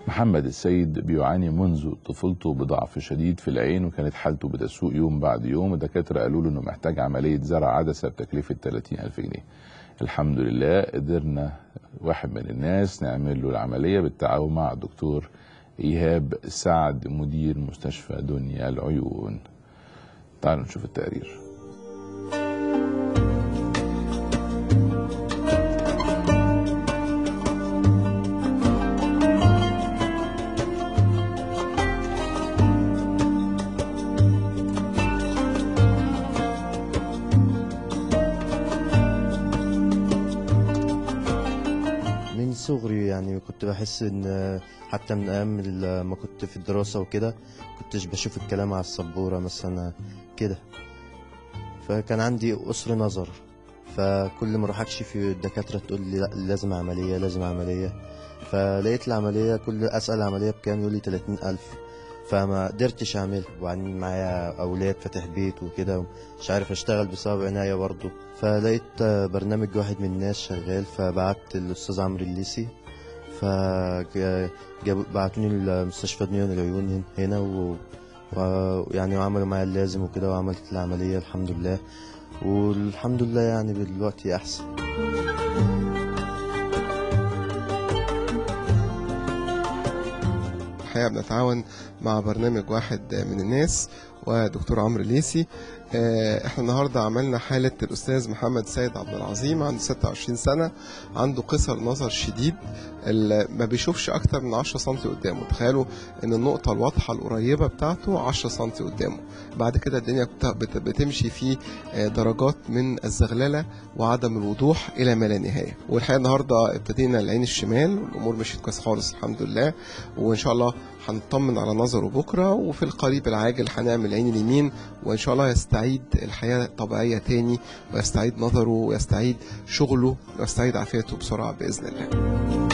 محمد السيد بيعاني منذ طفولته بضعف شديد في العين وكانت حالته بتسوء يوم بعد يوم الدكاترة قالوا له انه محتاج عملية زرع عدسة بتكلفة 30 ألف جنيه الحمد لله قدرنا واحد من الناس نعمل له العملية بالتعاون مع الدكتور إيهاب سعد مدير مستشفى دنيا العيون تعالوا نشوف التقرير من صغري يعني كنت بحس ان حتى من ايام ال- ما كنت في الدراسة وكده كنتش بشوف الكلام على السبورة مثلا كده فكان عندي قصر نظر فكل ما اروح اكشف الدكاترة تقول لي لا لازم عملية لازم عملية فلقيت العملية كل اسأل عملية بكام يقول لي 30 ألف فما قدرتش اعملها وبعدين معايا اولاد فاتح بيت وكده مش عارف اشتغل بسبب عناية برضه فلقيت برنامج واحد من الناس شغال فبعت الاستاذ عمرو الليسي فبعتوني المستشفى دنيا العيون هنا و... ويعني وعملوا معايا اللازم وكده وعملت العملية الحمد لله والحمد لله يعني دلوقتي أحسن الحقيقه بنتعاون مع برنامج واحد من الناس ودكتور عمرو ليسي آه، احنا النهارده عملنا حاله الاستاذ محمد سيد عبد العظيم عنده 26 سنه عنده قصر نظر شديد ال- ما بيشوفش اكتر من 10 سم قدامه تخيلوا ان النقطه الواضحه القريبه بتاعته 10 سم قدامه بعد كده الدنيا بت- بت- بتمشي في آه، درجات من الزغلله وعدم الوضوح الى ما لا نهايه والحقيقه النهارده ابتدينا العين الشمال والامور مشيت كويس خالص الحمد لله وان شاء الله هنطمن على نظره بكره وفي القريب العاجل هنعمل العين اليمين وان شاء الله يستعيد الحياه الطبيعيه تاني ويستعيد نظره ويستعيد شغله ويستعيد عافيته بسرعه باذن الله